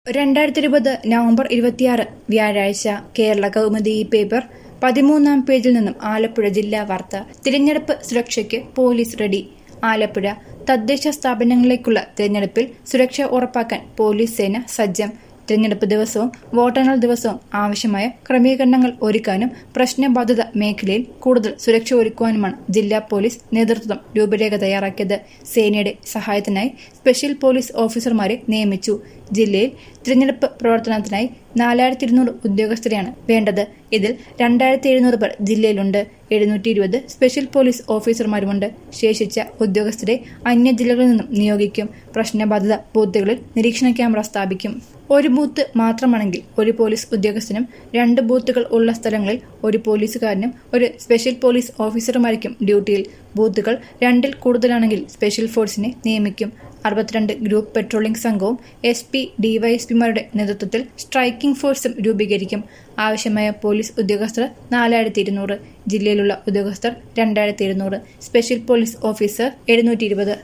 രണ്ടായിരത്തി ഇരുപത് നവംബർ ഇരുപത്തിയാറ് വ്യാഴാഴ്ച കേരള കൗമുദി ഈ പേപ്പർ പതിമൂന്നാം പേജിൽ നിന്നും ആലപ്പുഴ ജില്ലാ വാർത്ത തിരഞ്ഞെടുപ്പ് സുരക്ഷയ്ക്ക് പോലീസ് റെഡി ആലപ്പുഴ തദ്ദേശ സ്ഥാപനങ്ങളിലേക്കുള്ള തിരഞ്ഞെടുപ്പിൽ സുരക്ഷ ഉറപ്പാക്കാൻ പോലീസ് സേന സജ്ജം തിരഞ്ഞെടുപ്പ് ദിവസവും വോട്ടെണ്ണൽ ദിവസവും ആവശ്യമായ ക്രമീകരണങ്ങൾ ഒരുക്കാനും പ്രശ്നബാധിത മേഖലയിൽ കൂടുതൽ സുരക്ഷ ഒരുക്കുവാനുമാണ് ജില്ലാ പോലീസ് നേതൃത്വം രൂപരേഖ തയ്യാറാക്കിയത് സേനയുടെ സഹായത്തിനായി സ്പെഷ്യൽ പോലീസ് ഓഫീസർമാരെ നിയമിച്ചു ജില്ലയിൽ തിരഞ്ഞെടുപ്പ് പ്രവർത്തനത്തിനായി നാലായിരത്തി ഇരുന്നൂറ് ഉദ്യോഗസ്ഥരെയാണ് വേണ്ടത് ഇതിൽ രണ്ടായിരത്തി എഴുന്നൂറ് പേർ ജില്ലയിലുണ്ട് എഴുന്നൂറ്റി ഇരുപത് സ്പെഷ്യൽ പോലീസ് ഓഫീസർമാരുമുണ്ട് ശേഷിച്ച ഉദ്യോഗസ്ഥരെ അന്യ ജില്ലകളിൽ നിന്നും നിയോഗിക്കും പ്രശ്നബാധിത ബൂത്തുകളിൽ നിരീക്ഷണ ക്യാമറ സ്ഥാപിക്കും ഒരു ബൂത്ത് മാത്രമാണെങ്കിൽ ഒരു പോലീസ് ഉദ്യോഗസ്ഥനും രണ്ട് ബൂത്തുകൾ ഉള്ള സ്ഥലങ്ങളിൽ ഒരു പോലീസുകാരനും ഒരു സ്പെഷ്യൽ പോലീസ് ഓഫീസറുമായിരിക്കും ഡ്യൂട്ടിയിൽ ബൂത്തുകൾ രണ്ടിൽ കൂടുതലാണെങ്കിൽ സ്പെഷ്യൽ ഫോഴ്സിനെ നിയമിക്കും അറുപത്തിരണ്ട് ഗ്രൂപ്പ് പെട്രോളിംഗ് സംഘവും എസ് പി ഡിവൈഎസ്പിമാരുടെ നേതൃത്വത്തിൽ സ്ട്രൈക്കിംഗ് ഫോഴ്സും രൂപീകരിക്കും ആവശ്യമായ പോലീസ് ഉദ്യോഗസ്ഥർ നാലായിരത്തി ഇരുന്നൂറ് ജില്ലയിലുള്ള ഉദ്യോഗസ്ഥർ രണ്ടായിരത്തി ഇരുന്നൂറ് സ്പെഷ്യൽ പോലീസ് ഓഫീസർ എഴുന്നൂറ്റി ഇരുപത്